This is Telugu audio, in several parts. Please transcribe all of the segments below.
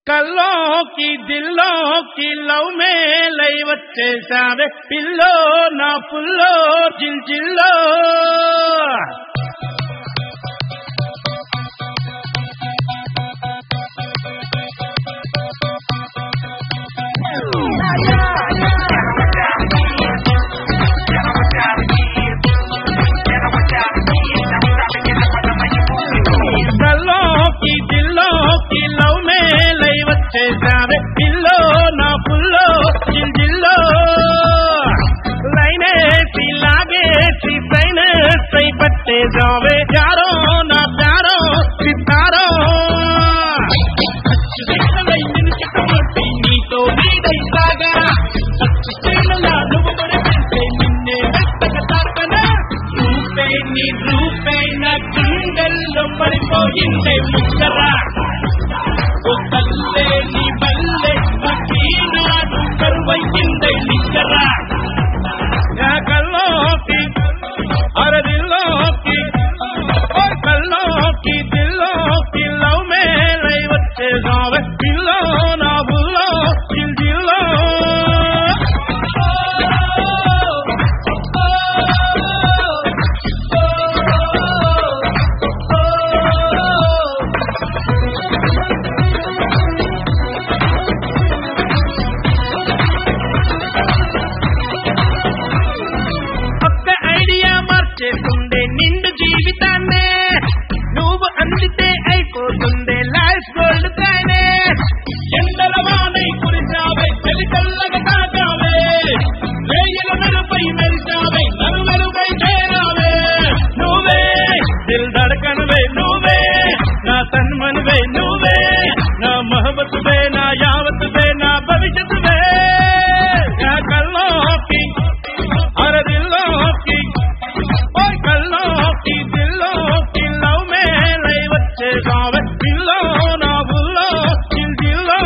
కల్లోకి దిల్లోకి లవ్ మేలై వచ్చేసావే పిల్లో నా పుల్లో జిల్ జిల్లో కల్లోకి దిల్లోకి లవ్ మేలై వచ్చేసావే పిల్లో నా పుల్లో జిల్ జిల్లో లైనేసి లాగేసి సైనసై పట్టేసావే జారో నా ప్యారో సితారో అచ్చువేళలై నిలిచిపోతే నీతో నీడై సాగా అచ్చువేళలా నువ్వు మరిపిస్తే నిన్నే వెతక తాకనా రూపే నీ రూపే నా గుండెల్లో పడిపోయిందే ముచ్చరా ఓ తల్లే నీ బల్లే నాడు కరువైందే నిచ్చరా నా కల్లోకి అరదిల్లోకి ఓ కల్లోకి దిల్లోకి లవ్ మేలై వచ్చేసావే పిల్లో నా బుల్లో జిల్ జిల్లో ఒక్క ఐడియా మార్చేస్తుండే నిండు జీవితాన్నే నువ్వు అందితే అయిపోతుందే లైఫ్ గోల్డ్ కానే ఎండల వానై కురిసావే చలి చల్లగా తాగావే వేయల మెరుపై మెరిసావే నరుమెరుపై చేరావే నువ్వే దిల్ ధడకనువే నువ్వే నా తన్మనువే నువ్వే నా మహబతువే నా యావతువే నా భవిష్యత్తువే నా కల్లోకి అరదిల్లోకి ఓ కల్లోకి దిల్లోకి లవ్ మేలై వచ్చేసావే పిల్లో నా బుల్లో జిల్ జిల్లో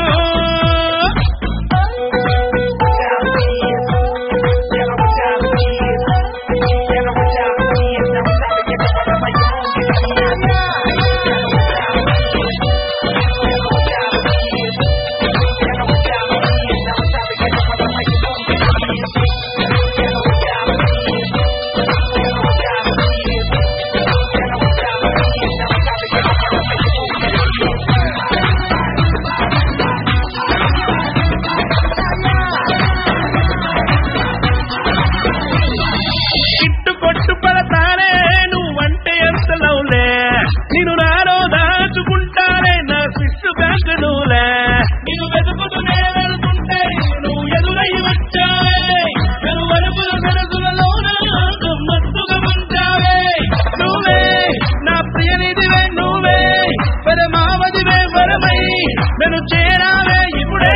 ఇట్టు కొట్టు పడతానే నువ్వంటే ఎంత లవ్లే నేను నాలో దాచుకుంటానే నా సిస్సు బ్యాంక్ నువ్వులే నేను వెతుకుతూనే వెళ్తుంటే నువ్వు ఎదురై వచ్చావే నేను వరుపుల సరసులలో నాకు మత్తుగా ముంచావే నువ్వే నా ప్రియనిధివే నువ్వే పరమావధివే వరమై నేను చేరావే ఇప్పుడే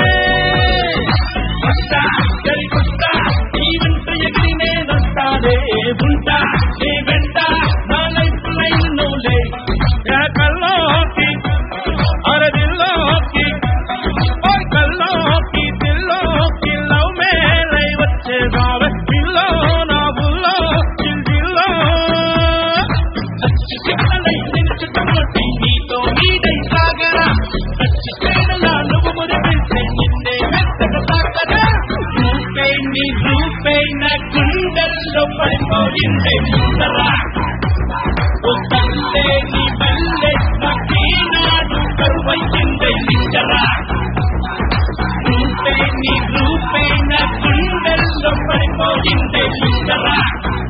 వస్తా సరికొస్తా నీ వెంట ఎగిరి నేనొస్తానే ఉంటా నీ వెంట నా లైఫ్ లైన్ నువ్వులే నా కల్లోకి అరదిల్లోకి ఓ కల్లోకి దిల్లోకి లవ్ మేలై వచ్చేసావే పిల్లో నా బుల్లో జిల్ జిల్లో అచ్చువేళలై నిలుచుకున్నట్టు నీతో నీడై సాగరా అచ్చువేళలా నువ్వు మురిపిస్తే నిన్నే మెత్తగా తాకరా రూపే నీ రూపే నా గుండెల్లో పడిపోయిందే ముందరా ఓ తల్లే నీ బల్లే నాడు కరువైందే నిచ్చరా రూపే నీ రూపే నా గుండెల్లో పడిపోయిందే ముందరా